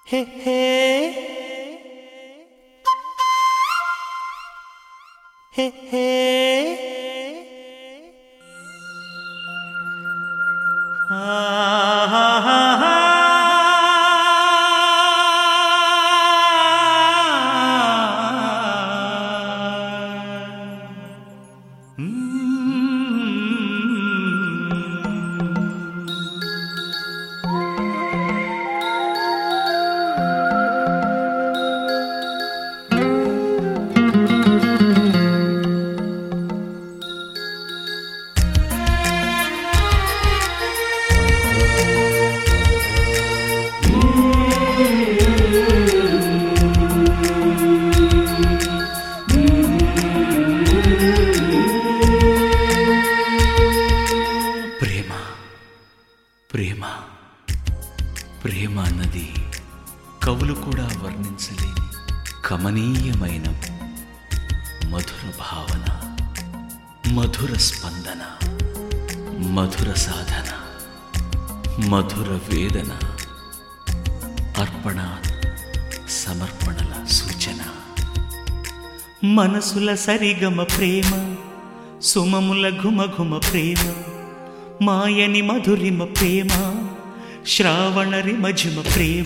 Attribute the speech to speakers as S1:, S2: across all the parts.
S1: హే హే హే హే ప్రేమ ప్రేమ ప్రేమ అన్నది కవులు కూడా వర్ణించలేని కమనీయమైన మధుర భావన మధుర స్పందన మధుర సాధన మధుర వేదన అర్పణ సమర్పణల సూచన మనసుల సరిగమ ప్రేమ సుమముల ఘుమఘుమ ప్రేమ మాయని మధురిమ ప్రేమ శ్రావణ రిమఝిమ ప్రేమ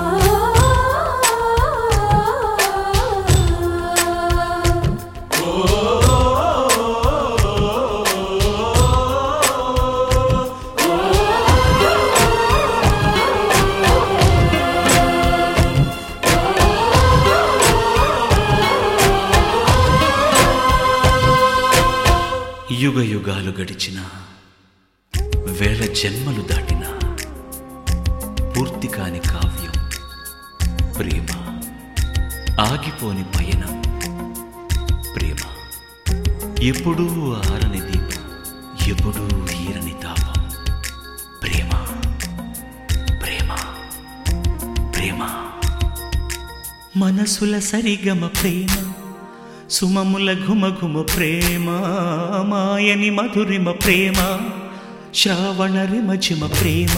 S1: యుగ యుగాలు గడిచిన వేల జన్మలు దాటిన పూర్తి కాని కావ్యం ప్రేమ ఆగిపోని పయనం ప్రేమ ఎప్పుడూ ఆరని దీపం ఎప్పుడూ ఈరని తాపం ప్రేమ ప్రేమ ప్రేమ మనసుల సరిగమ ప్రేమ సుమముల ఘుమఘుమ ప్రేమ మాయని మధురిమ ప్రేమ శ్రావణ రిమఝిమ ప్రేమ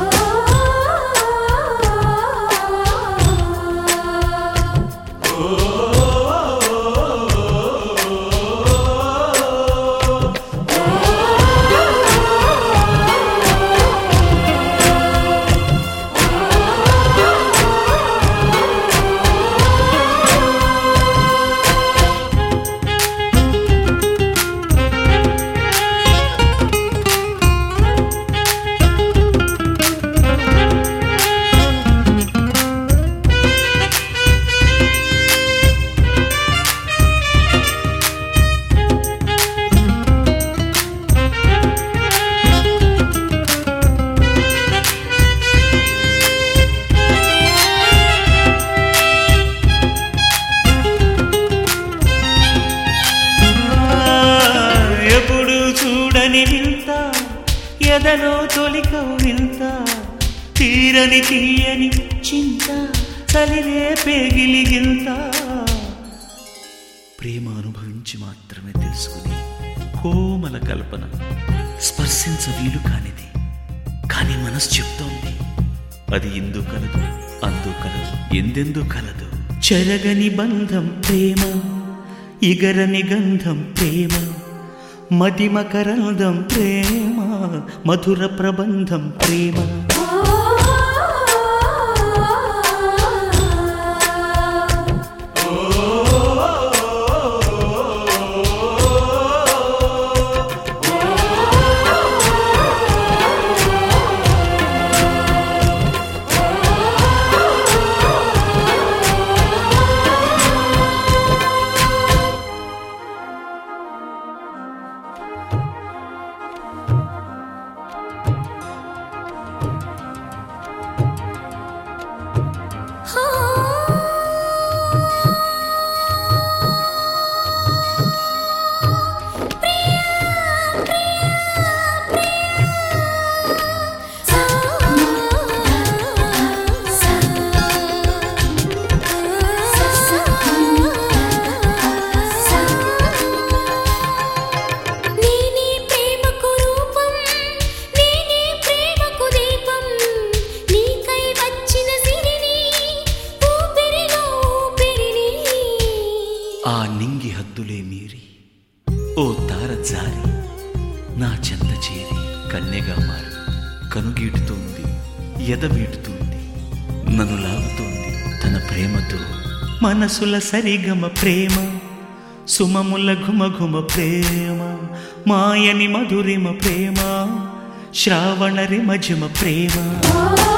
S1: ఎప్పుడు చూడని వింత ఎదలో తొలికవు వింత తీరని తీయని చింత చలిరే పేగిలి గింత ప్రేమ అనుభవించి మాత్రమే తెలుసుకుని కోమల కల్పన స్పర్శించ వీలు కానిది కానీ మనసు చెప్తోంది అది ఇందు కలదు అందు కలదు ఎందెందు కలదు చెరగని బంధం ప్రేమ ఇగరని గంధం ప్రేమ మదిమకరందం ప్రేమ మధుర ప్రబంధం ప్రేమ హద్దులే మీరి ఓ తార జారి నా చెంత చేరి కన్నెగా మారి కనుగీటుతోంది ఎదమీటుతోంది నన్ను లాగుతోంది తన ప్రేమతో మనసుల సరిగమ ప్రేమ సుమముల ఘుమఘుమ ప్రేమ మాయని మధురిమ ప్రేమ శ్రావణ రిమఝుమ ప్రేమ
S2: ఓ